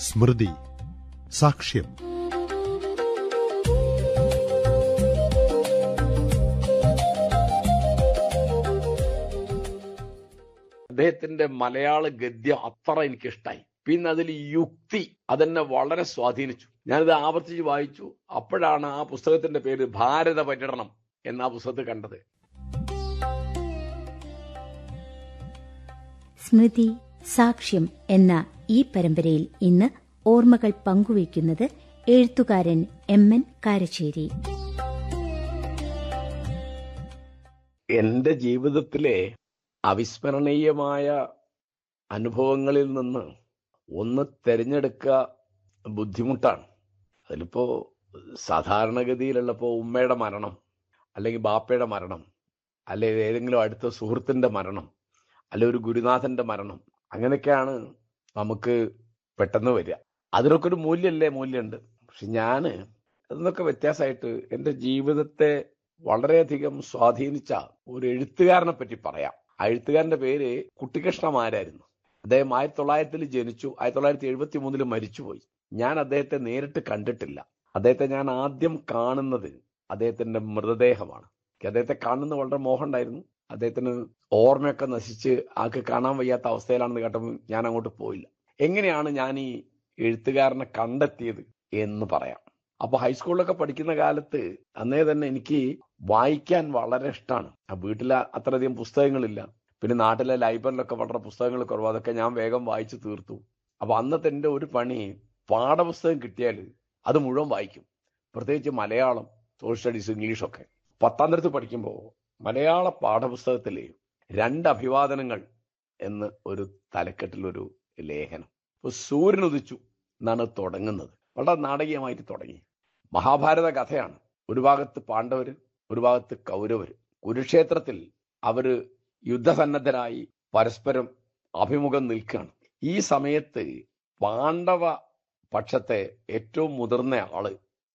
സ്മൃതി സാക്ഷ്യം അദ്ദേഹത്തിന്റെ മലയാള ഗദ്യം അത്ര എനിക്കിഷ്ടായി പിന്നെ അതിൽ യുക്തി അതെന്നെ വളരെ സ്വാധീനിച്ചു ഞാനിത് ആവർത്തിച്ച് വായിച്ചു അപ്പോഴാണ് ആ പുസ്തകത്തിന്റെ പേര് ഭാരത പര്യടനം എന്ന ആ പുസ്തകത്തിൽ കണ്ടത് സ്മൃതി സാക്ഷ്യം എന്ന ഈ പരമ്പരയിൽ ഇന്ന് ഓർമ്മകൾ പങ്കുവയ്ക്കുന്നത് എഴുത്തുകാരൻ എം എൻ കാരശ്ശേരി എന്റെ ജീവിതത്തിലെ അവിസ്മരണീയമായ അനുഭവങ്ങളിൽ നിന്ന് ഒന്ന് തിരഞ്ഞെടുക്കുക ബുദ്ധിമുട്ടാണ് അതിലിപ്പോ സാധാരണഗതിയിലുള്ളപ്പോ ഉമ്മയുടെ മരണം അല്ലെങ്കിൽ ബാപ്പയുടെ മരണം അല്ലെങ്കിൽ ഏതെങ്കിലും അടുത്ത സുഹൃത്തിന്റെ മരണം അല്ലെ ഒരു ഗുരുനാഥന്റെ മരണം അങ്ങനെയൊക്കെയാണ് നമുക്ക് പെട്ടെന്ന് വരിക അതിനൊക്കെ ഒരു മൂല്യമല്ലേ മൂല്യമുണ്ട് പക്ഷെ ഞാന് അതിനൊക്കെ വ്യത്യാസമായിട്ട് എൻ്റെ ജീവിതത്തെ വളരെയധികം സ്വാധീനിച്ച ഒരു എഴുത്തുകാരനെ പറ്റി പറയാം ആ എഴുത്തുകാരന്റെ പേര് കുട്ടിക്കൃഷ്ണമാരായിരുന്നു അദ്ദേഹം ആയിരത്തി തൊള്ളായിരത്തിൽ ജനിച്ചു ആയിരത്തി തൊള്ളായിരത്തി എഴുപത്തി മൂന്നിൽ മരിച്ചുപോയി ഞാൻ അദ്ദേഹത്തെ നേരിട്ട് കണ്ടിട്ടില്ല അദ്ദേഹത്തെ ഞാൻ ആദ്യം കാണുന്നത് അദ്ദേഹത്തിന്റെ മൃതദേഹമാണ് എനിക്ക് അദ്ദേഹത്തെ കാണുന്നത് വളരെ മോഹമുണ്ടായിരുന്നു അദ്ദേഹത്തിന് ഓർമ്മയൊക്കെ നശിച്ച് ആൾക്ക് കാണാൻ വയ്യാത്ത അവസ്ഥയിലാണെന്ന് കേട്ടപ്പോൾ ഞാൻ അങ്ങോട്ട് പോയില്ല എങ്ങനെയാണ് ഞാൻ ഈ എഴുത്തുകാരനെ കണ്ടെത്തിയത് എന്ന് പറയാം അപ്പൊ ഹൈസ്കൂളിലൊക്കെ പഠിക്കുന്ന കാലത്ത് അന്നേ തന്നെ എനിക്ക് വായിക്കാൻ വളരെ ഇഷ്ടമാണ് ആ വീട്ടിൽ അത്രയധികം പുസ്തകങ്ങളില്ല പിന്നെ നാട്ടിലെ ലൈബ്രറിയിലൊക്കെ വളരെ പുസ്തകങ്ങൾ കുറവ് അതൊക്കെ ഞാൻ വേഗം വായിച്ചു തീർത്തു അപ്പൊ അന്നത്തെ എൻ്റെ ഒരു പണി പാഠപുസ്തകം കിട്ടിയാൽ അത് മുഴുവൻ വായിക്കും പ്രത്യേകിച്ച് മലയാളം സോഷ്യൽ സ്റ്റഡീസ് ഇംഗ്ലീഷൊക്കെ പത്താം തരത്ത് പഠിക്കുമ്പോൾ മലയാള പാഠപുസ്തകത്തിൽ രണ്ട് അഭിവാദനങ്ങൾ എന്ന് ഒരു തലക്കെട്ടിൽ ഒരു ലേഖനം ഇപ്പൊ സൂര്യൻ ഉദിച്ചു എന്നാണ് തുടങ്ങുന്നത് വളരെ നാടകീയമായിട്ട് തുടങ്ങി മഹാഭാരത കഥയാണ് ഒരു ഭാഗത്ത് പാണ്ഡവര് ഒരു ഭാഗത്ത് കൗരവര് കുരുക്ഷേത്രത്തിൽ അവര് യുദ്ധസന്നദ്ധരായി പരസ്പരം അഭിമുഖം നിൽക്കുകയാണ് ഈ സമയത്ത് പാണ്ഡവ പക്ഷത്തെ ഏറ്റവും മുതിർന്ന ആള്